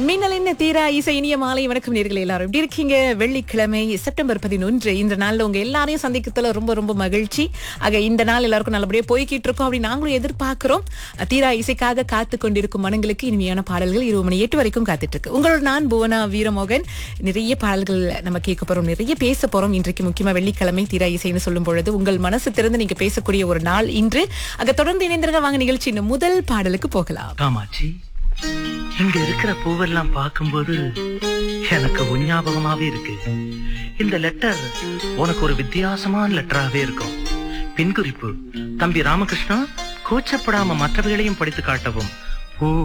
மின்னலின் தீரா இசை இனிய மாலை வணக்கம் நேர்களே எல்லாரும் எப்படி இருக்கீங்க வெள்ளிக்கிழமை செப்டம்பர் பதினொன்று இந்த நாள்ல உங்க எல்லாரையும் சந்திக்கிறதுல ரொம்ப ரொம்ப மகிழ்ச்சி ஆக இந்த நாள் எல்லாருக்கும் நல்லபடியா போய்கிட்டு இருக்கோம் அப்படி நாங்களும் எதிர்பார்க்கிறோம் தீரா இசைக்காக காத்து கொண்டிருக்கும் மனங்களுக்கு இனிமையான பாடல்கள் இருபது மணி எட்டு வரைக்கும் காத்துட்டு இருக்கு உங்களோட நான் புவனா வீரமோகன் நிறைய பாடல்கள் நம்ம கேட்க போறோம் நிறைய பேச போறோம் இன்றைக்கு முக்கியமா வெள்ளிக்கிழமை தீரா இசைன்னு சொல்லும் பொழுது உங்கள் மனசு திறந்து நீங்க பேசக்கூடிய ஒரு நாள் இன்று அங்க தொடர்ந்து இணைந்திருங்க வாங்க நிகழ்ச்சியின் முதல் பாடலுக்கு போகலாம் காமாட்சி இங்க இருக்கிற பூவெல்லாம் பார்க்கும்போது எனக்கு உன் ஞாபகமாவே இருக்கு இந்த லெட்டர் உனக்கு ஒரு வித்தியாசமான லெட்டராவே இருக்கும் பின்குறிப்பு தம்பி ராமகிருஷ்ணா கூச்சப்படாம மற்றவைகளையும் படித்து காட்டவும் பூ